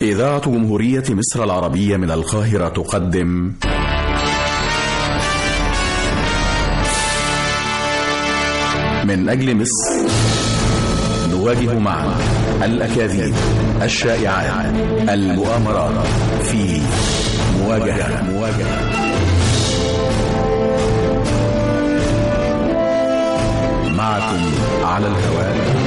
إذاعة جمهورية مصر العربية من القاهرة تقدم من أجل مصر نواجه معا الأكاذيب الشائعات المؤامرات في مواجهة مواجهة معكم على الهواء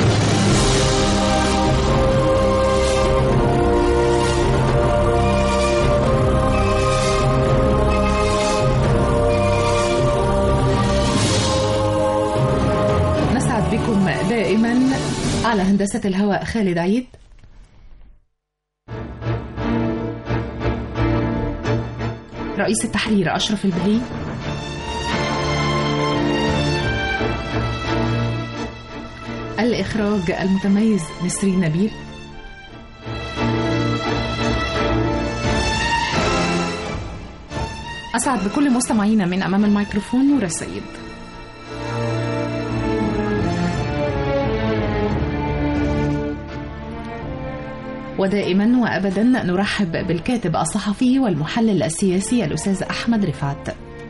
نسعد بكم دائما على هندسة الهواء خالد عيد رئيس التحرير أشرف البهي الإخراج المتميز نسرين نبيل أسعد بكل مستمعينا من أمام الميكروفون نور السيد ودائما وابدا نرحب بالكاتب الصحفي والمحلل السياسي الاستاذ احمد رفعت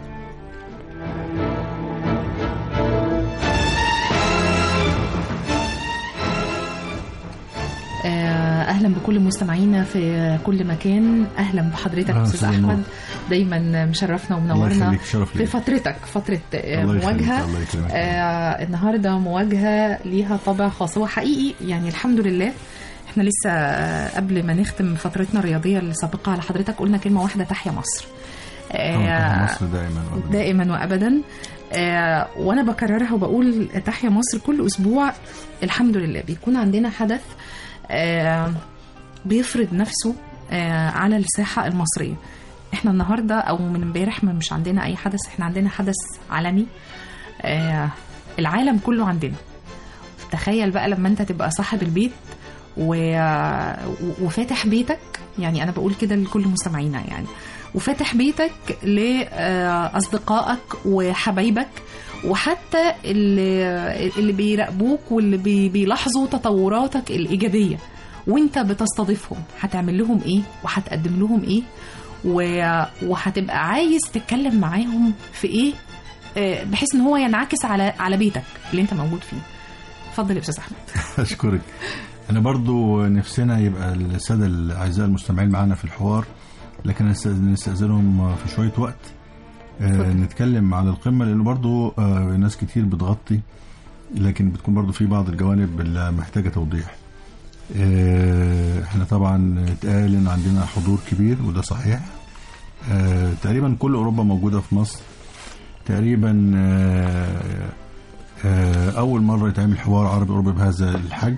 آه، اهلا بكل مستمعينا في كل مكان اهلا بحضرتك أهلا استاذ أستاذ نور. احمد دايما مشرفنا الله ومنورنا يخليك شرف في لي فترتك فتره آه، الله يخليك، مواجهه الله يكرمك. آه النهارده مواجهه ليها طابع خاص هو حقيقي يعني الحمد لله احنا لسه آه، قبل ما نختم فترتنا الرياضيه السابقه على حضرتك قلنا كلمه واحده تحيا مصر طبعاً مصر دائما وأبداً. دائما وابدا آه وانا بكررها وبقول تحيا مصر كل اسبوع الحمد لله بيكون عندنا حدث آه بيفرض نفسه آه على الساحه المصريه احنا النهارده او من امبارح ما مش عندنا اي حدث احنا عندنا حدث عالمي آه العالم كله عندنا تخيل بقى لما انت تبقى صاحب البيت و... وفاتح بيتك يعني انا بقول كده لكل مستمعينا يعني وفاتح بيتك لاصدقائك وحبايبك وحتى اللي, اللي بيراقبوك واللي بي... بيلاحظوا تطوراتك الايجابيه وانت بتستضيفهم هتعمل لهم ايه وهتقدم لهم ايه و... وهتبقى عايز تتكلم معاهم في ايه آه، بحيث ان هو ينعكس على على بيتك اللي انت موجود فيه اتفضل يا استاذ احمد اشكرك انا برضو نفسنا يبقى الساده الاعزاء المستمعين معانا في الحوار لكن نستأذن- نستاذنهم في شويه وقت آه، اتفضل. نتكلم على القمه لانه برضو آه، ناس كتير بتغطي لكن بتكون برضو في بعض الجوانب اللي محتاجه توضيح آه، احنا طبعا اتقال ان عندنا حضور كبير وده صحيح آه، تقريبا كل اوروبا موجوده في مصر تقريبا آه، آه، اول مره يتعمل حوار عربي اوروبي بهذا الحجم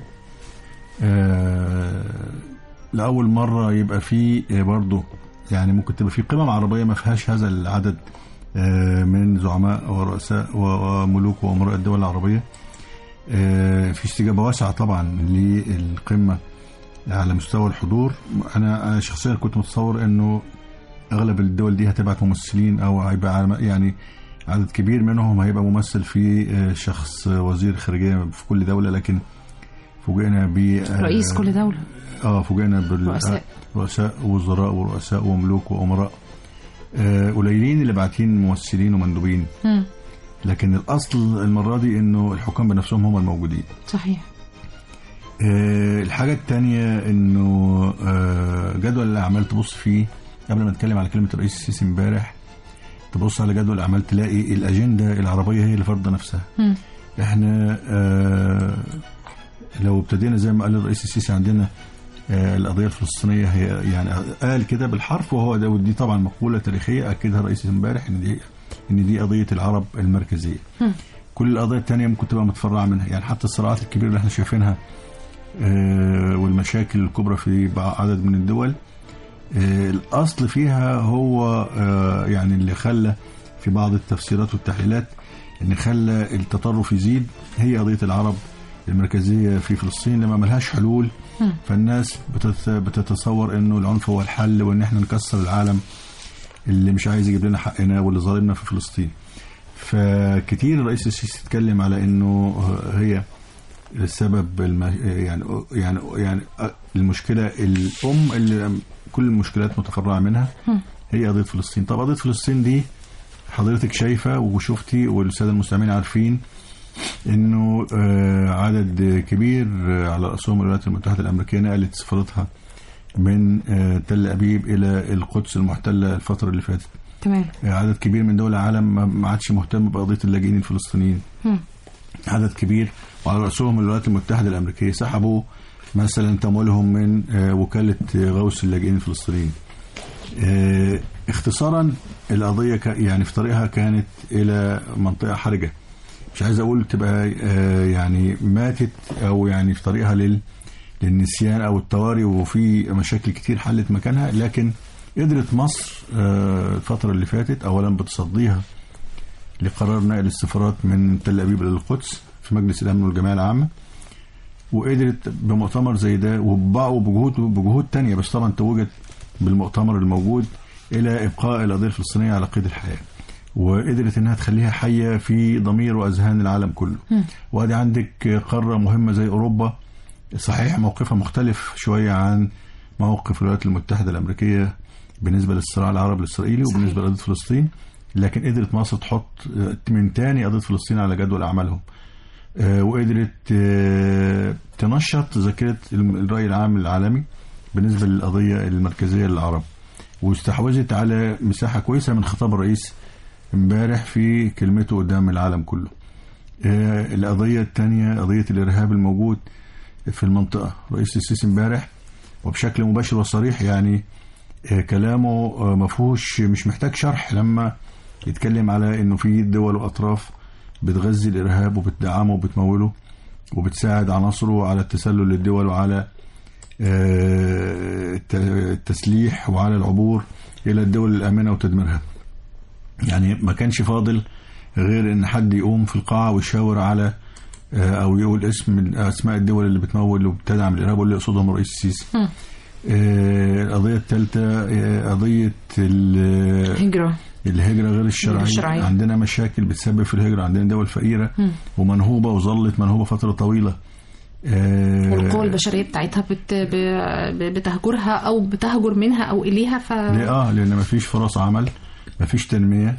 آه، لاول مره يبقى فيه آه، برضه يعني ممكن تبقى في قمم عربيه ما فيهاش هذا العدد آه، من زعماء ورؤساء و- وملوك وامراء الدول العربيه آه، في استجابه واسعه طبعا للقمه على مستوى الحضور انا أنا شخصيا كنت متصور انه اغلب الدول دي هتبعت ممثلين او هيبقى على- يعني عدد كبير منهم هيبقى ممثل في آه، شخص وزير خارجيه في كل دوله لكن فوجئنا ب آه، رئيس كل دوله اه فوجئنا بال رؤساء. رؤساء وزراء ورؤساء وملوك وامراء آه، قليلين اللي باعتين ممثلين ومندوبين مم. لكن الاصل المره دي انه الحكام بنفسهم هم الموجودين صحيح آه، الحاجة التانية انه آه، جدول الاعمال تبص فيه قبل ما نتكلم على كلمة الرئيس السيسي امبارح تبص على جدول الاعمال تلاقي الاجندة العربية هي اللي فرضة نفسها مم. احنا آه، لو ابتدينا زي ما قال الرئيس السيسي عندنا آه، القضية الفلسطينية هي يعني قال كده بالحرف وهو ده ودي طبعا مقولة تاريخية أكدها الرئيس امبارح إن دي إن دي قضية العرب المركزية. مم. كل القضايا التانية ممكن تبقى متفرعة منها يعني حتى الصراعات الكبيرة اللي احنا شايفينها آه، والمشاكل الكبرى في بعض- عدد من الدول آه، الأصل فيها هو آه، يعني اللي خلى في بعض التفسيرات والتحليلات ان خلى التطرف يزيد هي قضيه العرب المركزيه في فلسطين لما ملهاش حلول مم. فالناس بتت- بتتصور انه العنف هو الحل وان احنا نكسر العالم اللي مش عايز يجيب لنا حقنا واللي ظالمنا في فلسطين فكتير الرئيس السيسي اتكلم على انه هي السبب الم... يعني يعني يعني المشكله الام اللي كل المشكلات متفرعه منها هي قضيه فلسطين طب قضيه فلسطين دي حضرتك شايفه وشفتي والساده المستمعين عارفين انه آه، عدد كبير آه، على راسهم الولايات المتحده الامريكيه نقلت سفارتها من آه، تل ابيب الى القدس المحتله الفتره اللي فاتت تمام عدد كبير من دول العالم ما- ما عادش مهتم بقضيه اللاجئين الفلسطينيين مم. عدد كبير وعلى راسهم الولايات المتحده الامريكيه سحبوا مثلا تمويلهم من آه، وكاله آه، غوث اللاجئين الفلسطينيين آه، اختصارا القضيه ك- يعني في طريقها كانت الى منطقه حرجه مش عايز اقول تبقى آه، يعني ماتت او يعني في طريقها لل للنسيان او الطوارئ وفي مشاكل كتير حلت مكانها لكن قدرت مصر آه، الفتره اللي فاتت اولا بتصديها لقرار نقل السفارات من تل ابيب الى القدس في مجلس الامن والجمعيه العامه وقدرت بمؤتمر زي ده وبع- وبجهود بجهود تانية بس طبعا توجت بالمؤتمر الموجود الى ابقاء القضيه الفلسطينيه على قيد الحياه وقدرت انها تخليها حيه في ضمير واذهان العالم كله وادي عندك قاره مهمه زي اوروبا صحيح موقفها مختلف شويه عن موقف الولايات المتحده الامريكيه بالنسبه للصراع العربي الاسرائيلي صحيح. وبالنسبه لقضيه فلسطين لكن قدرت مصر تحط آه، من تاني قضيه فلسطين على جدول اعمالهم آه، وقدرت آه، تنشط ذاكره الم- الراي العام العالمي بالنسبه للقضيه المركزيه للعرب واستحوذت على مساحه كويسه من خطاب الرئيس امبارح في كلمته قدام العالم كله آه، القضيه الثانيه قضيه الارهاب الموجود في المنطقه رئيس السيسي امبارح وبشكل مباشر وصريح يعني آه، كلامه آه، مفهوش مش محتاج شرح لما يتكلم على انه في دول واطراف بتغذي الارهاب وبتدعمه وبتموله وبتساعد عناصره على التسلل للدول وعلى آه، الت- التسليح وعلى العبور الى الدول الامنه وتدميرها. يعني ما كانش فاضل غير ان حد يقوم في القاعه ويشاور على آه، او يقول اسم من اسماء الدول اللي بتمول وبتدعم الارهاب واللي يقصدهم الرئيس السيسي. مم. آه، القضيه الثالثه آه، قضيه ال- هجرة الهجرة غير الشرعية. الشرعية. عندنا مشاكل بتسبب في الهجرة عندنا دول فقيرة ومنهوبة وظلت منهوبة فترة طويلة آه، والقوى البشرية بتاعتها بت... ب... ب- بتهجرها أو بتهجر منها أو إليها ف ليه؟ اه لان مفيش فرص عمل مفيش تنميه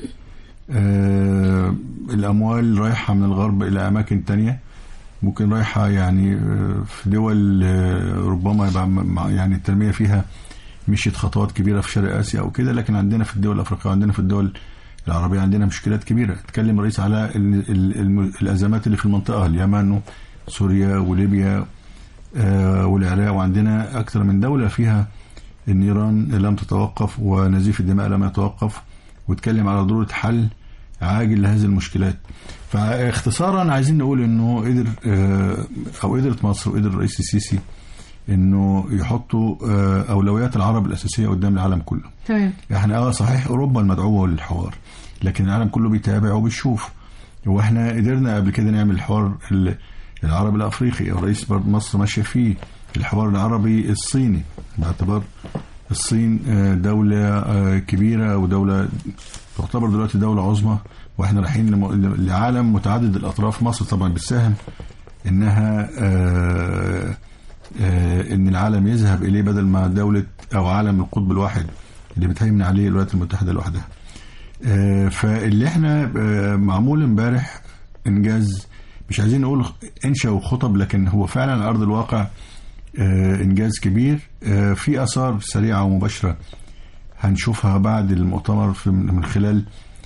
آه الاموال رايحه من الغرب الى اماكن تانية ممكن رايحه يعني آه، في دول آه، ربما يبقى مع- يعني التنميه فيها مشيت خطوات كبيره في شرق اسيا او كده لكن عندنا في الدول الافريقيه وعندنا في الدول العربيه عندنا مشكلات كبيره اتكلم الرئيس على ال ال ال الازمات اللي في المنطقه اليمن وسوريا وليبيا آه، والعراق وعندنا اكثر من دوله فيها النيران لم تتوقف ونزيف الدماء لم يتوقف واتكلم على ضروره حل عاجل لهذه المشكلات فاختصارا عايزين نقول انه قدر آه، او قدرت مصر وقدر الرئيس السيسي انه يحطوا آه، اولويات العرب الاساسيه قدام العالم كله تمام احنا اه صحيح اوروبا المدعوه للحوار لكن العالم كله بيتابع وبيشوف واحنا قدرنا قبل كده نعمل الحوار ال- العربي الافريقي الرئيس برضه مصر ماشيه فيه الحوار العربي الصيني باعتبار الصين آه، دولة آه، كبيرة ودولة تعتبر دلوقتي دولة عظمى واحنا رايحين لم- لعالم متعدد الأطراف مصر طبعا بتساهم إنها آه، آه، إن العالم يذهب إليه بدل ما دولة أو عالم القطب الواحد اللي بتهيمن عليه الولايات المتحدة لوحدها آه، فاللي احنا آه، معمول امبارح انجاز مش عايزين نقول انشا وخطب لكن هو فعلا على ارض الواقع آه، انجاز كبير آه، في اثار سريعه ومباشره هنشوفها بعد المؤتمر في- من خلال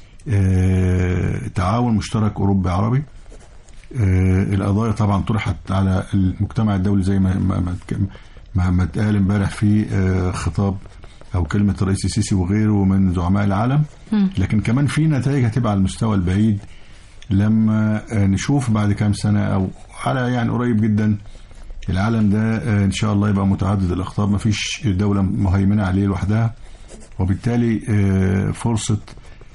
آه، تعاون مشترك اوروبي عربي آه، القضايا طبعا طرحت على المجتمع الدولي زي ما ما ما ما, ما اتقال امبارح في آه، خطاب او كلمه الرئيس السيسي وغيره من زعماء العالم لكن كمان في نتائج هتبقى على المستوى البعيد لما آه، نشوف بعد كام سنه او على يعني قريب جدا العالم ده آه، ان شاء الله يبقى متعدد الاقطاب مفيش دوله مهيمنه عليه لوحدها وبالتالي آه، فرصه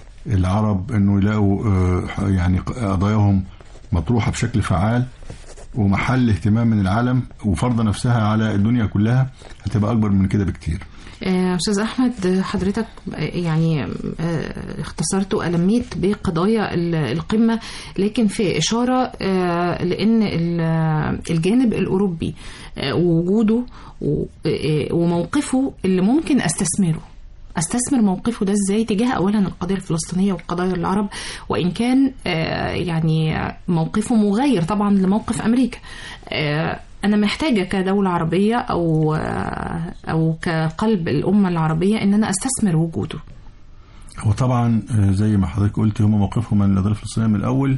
العرب انه يلاقوا آه، يعني قضاياهم مطروحه بشكل فعال ومحل اهتمام من العالم وفرض نفسها على الدنيا كلها هتبقى اكبر من كده بكتير آه، استاذ احمد حضرتك آه، يعني آه، اختصرت والميت بقضايا ال- القمه لكن في اشاره آه، لان ال- الجانب الاوروبي آه، ووجوده و- آه، وموقفه اللي ممكن استثمره استثمر موقفه ده ازاي تجاه اولا القضيه الفلسطينيه وقضايا العرب وان كان آه، يعني موقفه مغاير طبعا لموقف امريكا آه، انا محتاجه كدوله عربيه او آه، او كقلب الامه العربيه ان انا استثمر وجوده هو طبعا آه، زي ما حضرتك قلت هم موقفهم من القضيه الفلسطينيه من الاول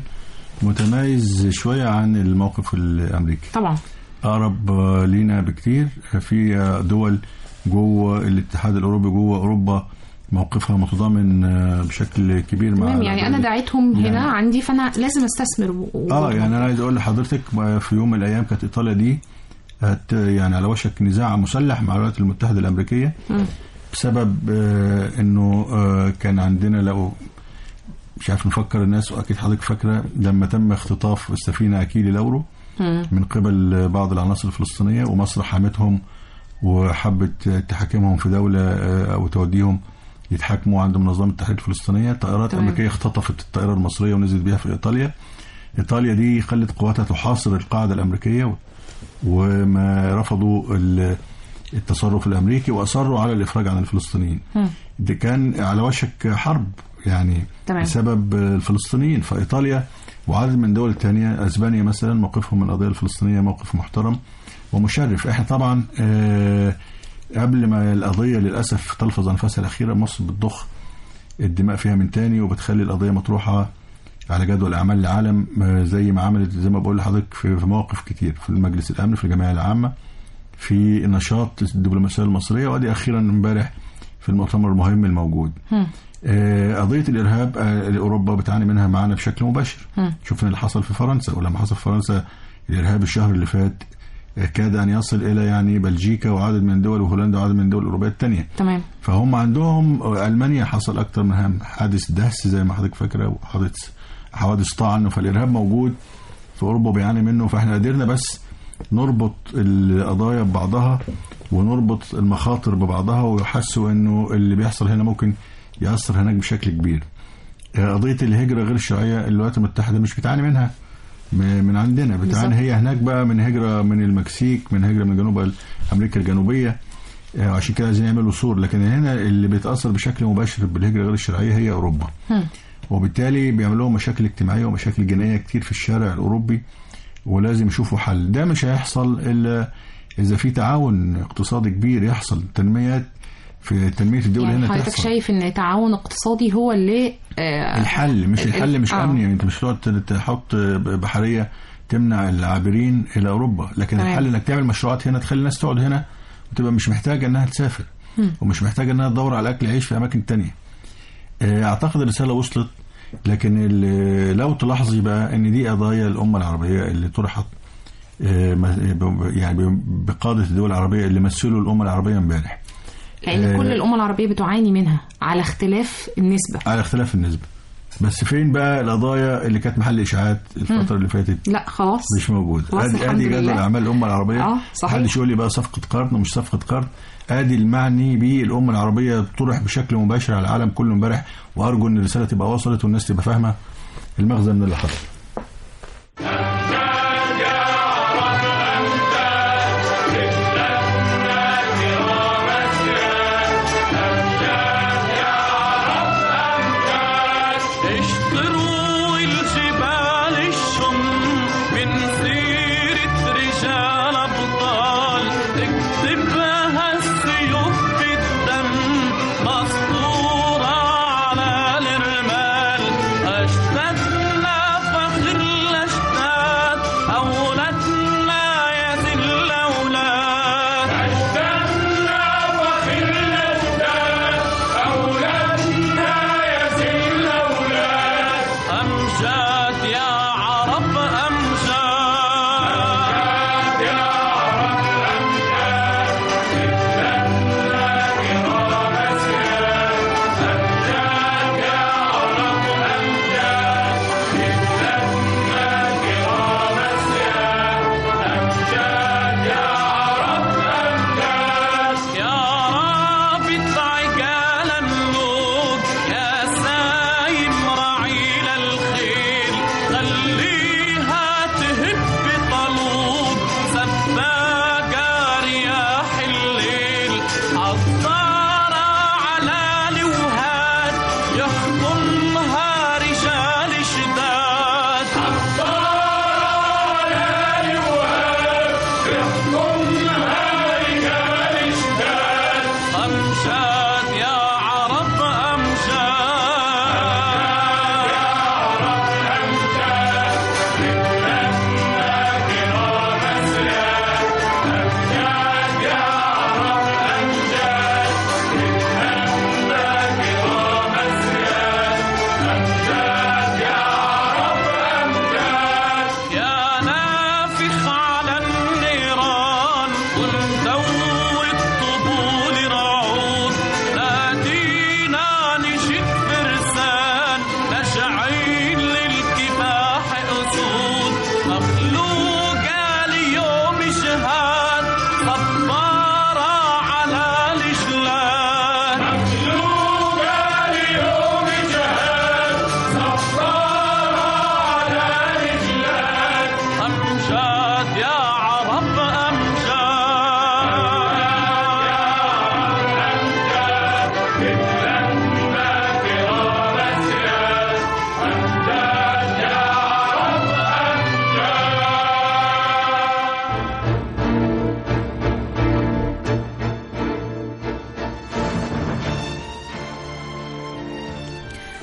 متميز شويه عن الموقف الامريكي طبعا اقرب آه، لينا بكتير آه، في آه، دول جوه الاتحاد الاوروبي جوه اوروبا موقفها متضامن آه، بشكل كبير مع تمام يعني انا القضية. دعيتهم هنا يعني- عندي فانا لازم استثمر وجودهم. اه يعني انا عايز اقول لحضرتك آه، في يوم من الايام كانت ايطاليا دي هت يعني على وشك نزاع مسلح مع الولايات المتحده الامريكيه مم. بسبب آه، انه آه، كان عندنا لو مش عارف نفكر الناس واكيد حضرتك فاكره لما تم اختطاف السفينه اكيلي لورو مم. من قبل بعض العناصر الفلسطينيه ومصر حامتهم وحبت تحاكمهم في دوله آه، او توديهم يتحاكموا عند منظمه التحرير الفلسطينيه طائرات تمام. امريكيه اختطفت الطائره المصريه ونزلت بيها في ايطاليا ايطاليا دي خلت قواتها تحاصر القاعده الامريكيه و- وما رفضوا ال- التصرف الامريكي واصروا على الافراج عن الفلسطينيين مم. ده كان على وشك حرب يعني تمام. بسبب الفلسطينيين فايطاليا وعدد من الدول الثانيه اسبانيا مثلا موقفهم من القضيه الفلسطينيه موقف محترم ومشرف احنا طبعا آه، قبل ما القضيه للاسف تلفظ انفاسها الاخيره مصر بتضخ الدماء فيها من تاني وبتخلي القضيه مطروحه على جدول اعمال العالم آه، زي ما عملت زي ما بقول لحضرتك في في مواقف كتير في المجلس الامن في الجمعيه العامه في نشاط الدبلوماسيه المصريه وادي اخيرا امبارح في المؤتمر المهم الموجود مم. آه، قضيه الارهاب آه، اوروبا بتعاني منها معانا بشكل مباشر مم. شفنا اللي حصل في فرنسا ولما حصل في فرنسا الارهاب الشهر اللي فات آه، كاد ان يصل الى يعني بلجيكا وعدد من الدول وهولندا وعدد من الدول الاوروبيه الثانيه تمام فهم عندهم آه، المانيا حصل اكتر من هم حادث دهس زي ما حضرتك فاكره وحادث حوادث طعن فالارهاب موجود في اوروبا بيعاني منه فاحنا قدرنا بس نربط القضايا ببعضها ونربط المخاطر ببعضها ويحسوا انه اللي بيحصل هنا ممكن ياثر هناك بشكل كبير. آه، قضيه الهجره غير الشرعيه الولايات المتحده مش بتعاني منها م- من عندنا بتعاني بالظبط. هي هناك بقى من هجره من المكسيك من هجره من جنوب امريكا الجنوبيه آه، عشان كده عايزين يعملوا سور لكن هنا اللي بيتاثر بشكل مباشر بالهجره غير الشرعيه هي اوروبا. مم. وبالتالي بيعمل لهم مشاكل اجتماعيه ومشاكل جنائيه كتير في الشارع الاوروبي ولازم يشوفوا حل ده مش هيحصل الا اذا في تعاون اقتصادي كبير يحصل تنميات في تنميه الدول يعني هنا حضرتك تحصل شايف ان تعاون اقتصادي هو اللي آه، الحل مش ال- الحل مش آه. امني يعني انت مش هتقعد تحط بحريه تمنع العابرين الى اوروبا لكن تمام. الحل انك تعمل مشروعات هنا تخلي الناس تقعد هنا وتبقى مش محتاجه انها تسافر ومش محتاجه انها تدور على اكل عيش في اماكن تانية آه، اعتقد الرساله وصلت لكن ال- لو تلاحظي بقى ان دي قضايا الامه العربيه اللي طرحت آه، ب- يعني بقاده الدول العربيه اللي مثلوا الامه العربيه امبارح لان آه. كل الامم العربيه بتعاني منها على اختلاف النسبه على اختلاف النسبه بس فين بقى القضايا اللي كانت محل اشاعات الفتره اللي فاتت لا خلاص مش موجود خلاص ادي الحمد ادي جدول لله. اعمال الامه العربيه آه، صحيح. محدش يقول لي بقى صفقه قرض ومش صفقه قرض ادي المعني بيه الامه العربيه طرح بشكل مباشر على العالم كله امبارح وارجو ان الرساله تبقى وصلت والناس تبقى فاهمه المغزى من اللي حصل اشطروا الجبال الشم من سيرة رجال أبطال اكتبها السيوف بالدم مسطورة على الرمال أجدادنا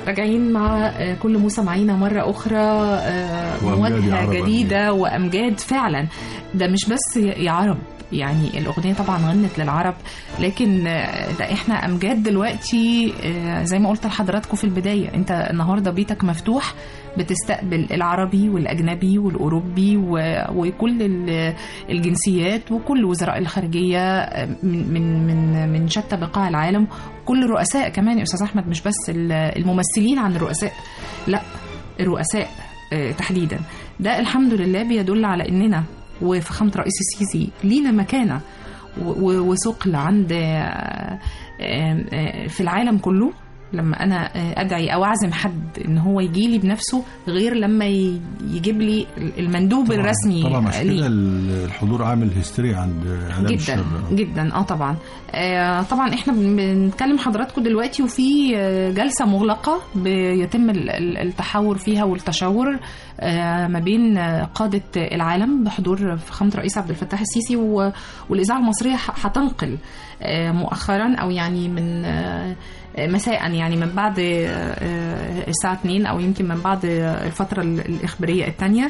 راجعين مع آه، كل موسى معانا مرة أخرى آه، وأمجاد يا مواجهة عرب جديدة وأمجاد فعلا ده مش بس يا عرب يعني الأغنية طبعا غنت للعرب لكن آه، ده احنا أمجاد دلوقتي آه، زي ما قلت لحضراتكم في البداية انت النهاردة بيتك مفتوح بتستقبل العربي والأجنبي والأوروبي و- وكل ال- الجنسيات وكل وزراء الخارجية آه، من من من من شتى بقاع العالم كل الرؤساء كمان يا أستاذ أحمد مش بس ال- الممثلين عن الرؤساء لا الرؤساء آه، تحديدا ده الحمد لله بيدل على اننا وفخامه رئيس السيسي لينا مكانه و- و- وثقل عند آه، آه، آه، في العالم كله لما انا آه، ادعي او اعزم حد ان هو يجي لي بنفسه غير لما ي- يجيب لي المندوب طبعاً- الرسمي طبعا عشان ليه. كده الحضور عامل هستيريا عند اعلام جدا الشر جدا اه طبعا آه طبعا احنا بن- بنتكلم حضراتكم دلوقتي وفي آه، جلسه مغلقه بيتم ال- ال- التحاور فيها والتشاور آه ما بين آه، قاده العالم بحضور فخامه الرئيس عبد الفتاح السيسي و- والاذاعه المصريه ح- هتنقل آه مؤخرا او يعني من آه مساء يعني من بعد آه، آه، الساعة 2 أو يمكن من بعد آه، الفترة ال- الإخبارية الثانية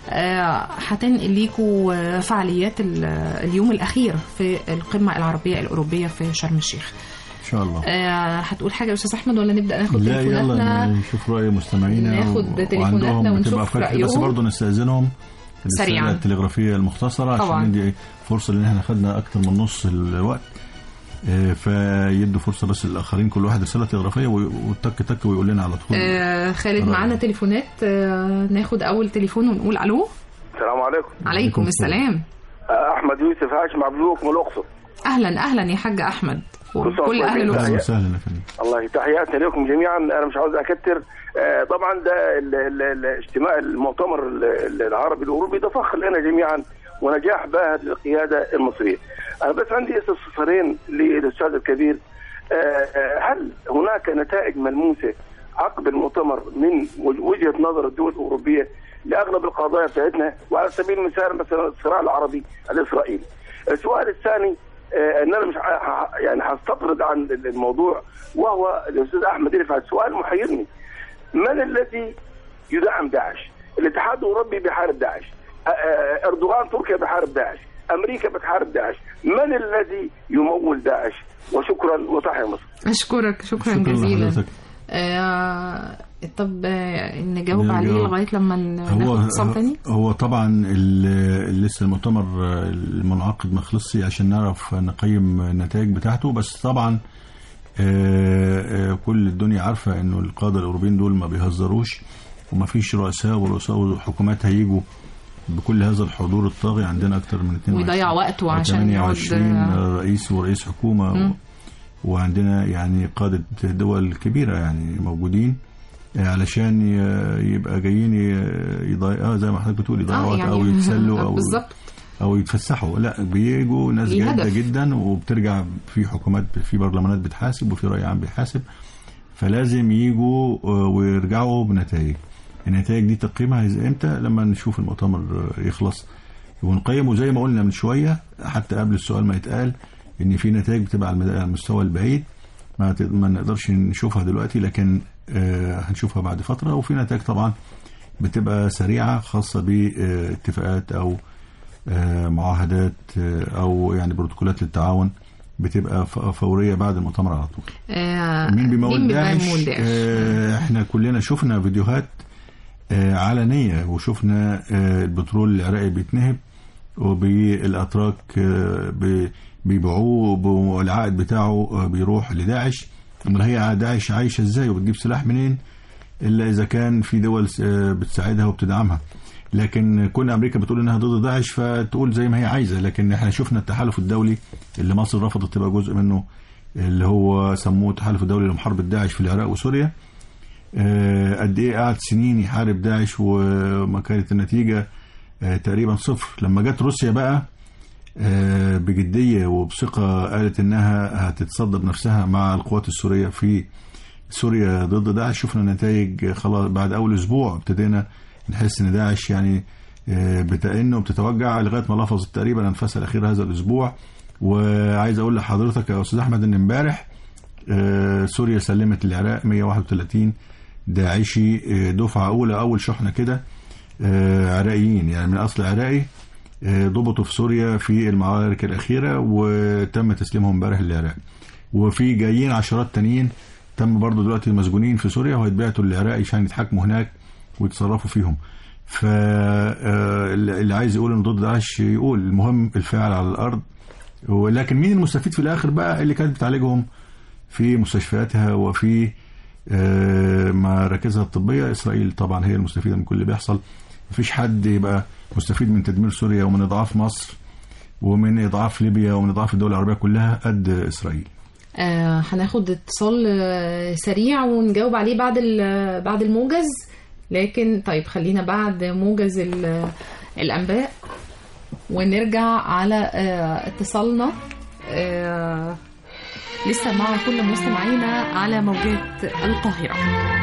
هتنقل ليكم آه، فعاليات ال- اليوم الأخير في القمة العربية الأوروبية في شرم الشيخ ان شاء الله آه، هتقول حاجة يا أستاذ أحمد ولا نبدأ ناخد لا يلا تليفوناتنا نشوف رأي مستمعينا ناخد و- تليفوناتنا وعندهم ونشوف بتبقى أفكار كتير، بس رأيهم. برضه نستأذنهم سريعاً. الرسالة التلغرافية المختصرة عشان طبعاً. ندي فرصة لأن احنا خدنا أكتر من نص الوقت آه، فيدوا فرصة بس للآخرين كل واحد رسالة تلغرافية وي- وتك تك ويقول لنا على طول آه، خالد رأيهم. معانا تليفونات آه، ناخد أول تليفون ونقول ألو السلام عليكم عليكم السلام احمد يوسف هاشم عبدوك من الاقصر أهلا أهلا يا حاج أحمد كل سنة وكل وأنتم أهل طيبين. الأقصر أهلا وسهلا يا فندم الله تحياتي لكم جميعا انا مش عاوز اكتر آه، طبعا ده ال- ال- الاجتماع المؤتمر ال- ال- العربي الاوروبي ده فخر لنا جميعا ونجاح باهر للقياده المصريه. انا بس عندي استفسارين للاستاذ الكبير آه، آه، هل هناك نتائج ملموسه عقب المؤتمر من وجهه نظر الدول الاوروبيه لاغلب القضايا بتاعتنا وعلى سبيل المثال مثلا الصراع العربي الاسرائيلي. السؤال الثاني آه، ان انا مش ع- ع- يعني هستطرد عن الموضوع وهو الاستاذ احمد رفعت سؤال محيرني من الذي يدعم داعش؟ الاتحاد الاوروبي بيحارب داعش آه، آه، اردوغان تركيا بيحارب داعش امريكا بتحارب داعش من الذي يمول داعش وشكرا وتحيا مصر أشكرك شكرا, شكرا جزيلا لحضرتك آه طب آه، نجاوب نجاوب. عليه لغايه لما ن- هو ناخد اتصال تاني هو طبعا ال- لسه المؤتمر المنعقد ما خلصش عشان نعرف نقيم النتائج بتاعته بس طبعا آه، آه، كل الدنيا عارفه انه القاده الاوروبيين دول ما بيهزروش وما فيش رؤساء ورؤساء وحكومات هيجوا بكل هذا الحضور الطاغي عندنا اكتر من 22 ويضيع وقته عشان يقعد 28 رئيس ورئيس حكومه و... وعندنا يعني قادة دول كبيرة يعني موجودين آه، علشان ي- يبقى جايين ي- يضيع اه زي ما حضرتك بتقول يضيعوا وقت او يتسلوا او بالظبط او يتفسحوا لا بيجوا ناس ليه جاده هدف. جدا وبترجع في حكومات في برلمانات بتحاسب وفي راي عام بيحاسب فلازم يجوا آه، ويرجعوا بنتائج النتائج دي تقييمها إز- امتى لما نشوف المؤتمر آه، يخلص ونقيمه زي ما قلنا من شويه حتى قبل السؤال ما يتقال ان في نتائج بتبقى على المدى- على المستوى البعيد ما ت- ما نقدرش نشوفها دلوقتي لكن آه، هنشوفها بعد فتره وفي نتائج طبعا بتبقى سريعه خاصه باتفاقات او آه، معاهدات آه، او يعني بروتوكولات للتعاون بتبقى ف- فوريه بعد المؤتمر على طول آه مين بيمول داعش بيمول داعش آه، احنا كلنا شفنا فيديوهات آه، علنيه وشفنا آه، البترول العراقي بيتنهب وبالاتراك آه، بي- بيبيعوه والعائد بتاعه آه، بيروح لداعش امال هي داعش عايشه ازاي وبتجيب سلاح منين الا اذا كان في دول آه، بتساعدها وبتدعمها لكن كون امريكا بتقول انها ضد داعش فتقول زي ما هي عايزه لكن احنا شفنا التحالف الدولي اللي مصر رفضت تبقى جزء منه اللي هو سموه التحالف الدولي لمحاربه داعش في العراق وسوريا آه، قد ايه قعد سنين يحارب داعش وما كانت النتيجه آه، تقريبا صفر لما جت روسيا بقى آه، بجديه وبثقه قالت انها هتتصدى بنفسها مع القوات السوريه في سوريا ضد داعش شفنا نتائج خلاص بعد اول اسبوع ابتدينا نحس ان داعش يعني آه، بتئن وبتتوجع لغايه ما لفظت تقريبا انفاسها الاخير هذا الاسبوع وعايز اقول لحضرتك يا استاذ احمد ان امبارح آه، سوريا سلمت العراق 131 داعشي آه، دفعة أولى أول شحنة كده آه، عراقيين يعني من أصل عراقي آه، ضبطوا في سوريا في المعارك الأخيرة وتم تسليمهم امبارح للعراق وفي جايين عشرات تانيين تم برضو دلوقتي مسجونين في سوريا وهيتبعتوا للعراق عشان يتحاكموا هناك ويتصرفوا فيهم فاللي عايز يقول ان ضد داعش يقول المهم الفعل على الارض ولكن مين المستفيد في الاخر بقى اللي كانت بتعالجهم في مستشفياتها وفي آه، مراكزها الطبيه اسرائيل طبعا هي المستفيده من كل اللي بيحصل مفيش حد يبقى مستفيد من تدمير سوريا ومن اضعاف مصر ومن اضعاف ليبيا ومن اضعاف الدول العربيه كلها قد اسرائيل آه هناخد اتصال آه، سريع ونجاوب عليه بعد ال- بعد الموجز لكن طيب خلينا بعد موجز ال- الانباء ونرجع على آه اتصالنا آه لسه مع كل مستمعينا على موجات القاهره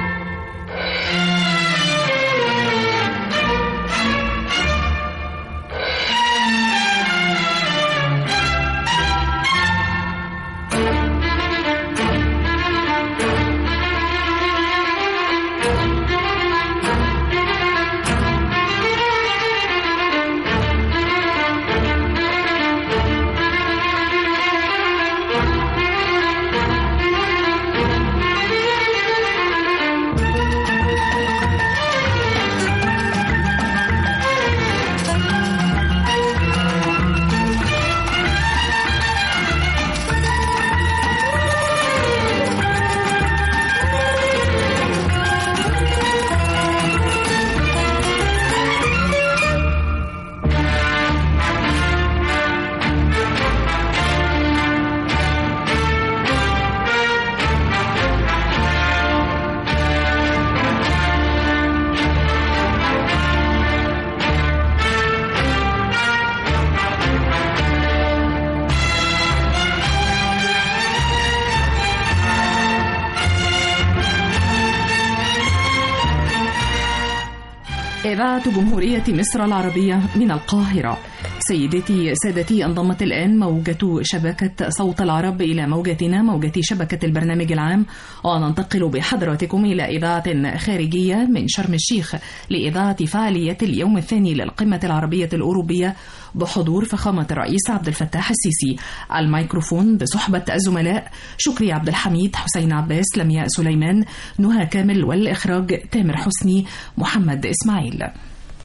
إذاعة جمهورية مصر العربية من القاهرة سيدتي سادتي انضمت الآن موجة شبكة صوت العرب إلى موجتنا موجة شبكة البرنامج العام وننتقل بحضراتكم إلى إذاعة خارجية من شرم الشيخ لإذاعة فعالية اليوم الثاني للقمة العربية الأوروبية بحضور فخامة الرئيس عبد الفتاح السيسي الميكروفون بصحبة الزملاء شكري عبد الحميد حسين عباس لمياء سليمان نهى كامل والإخراج تامر حسني محمد إسماعيل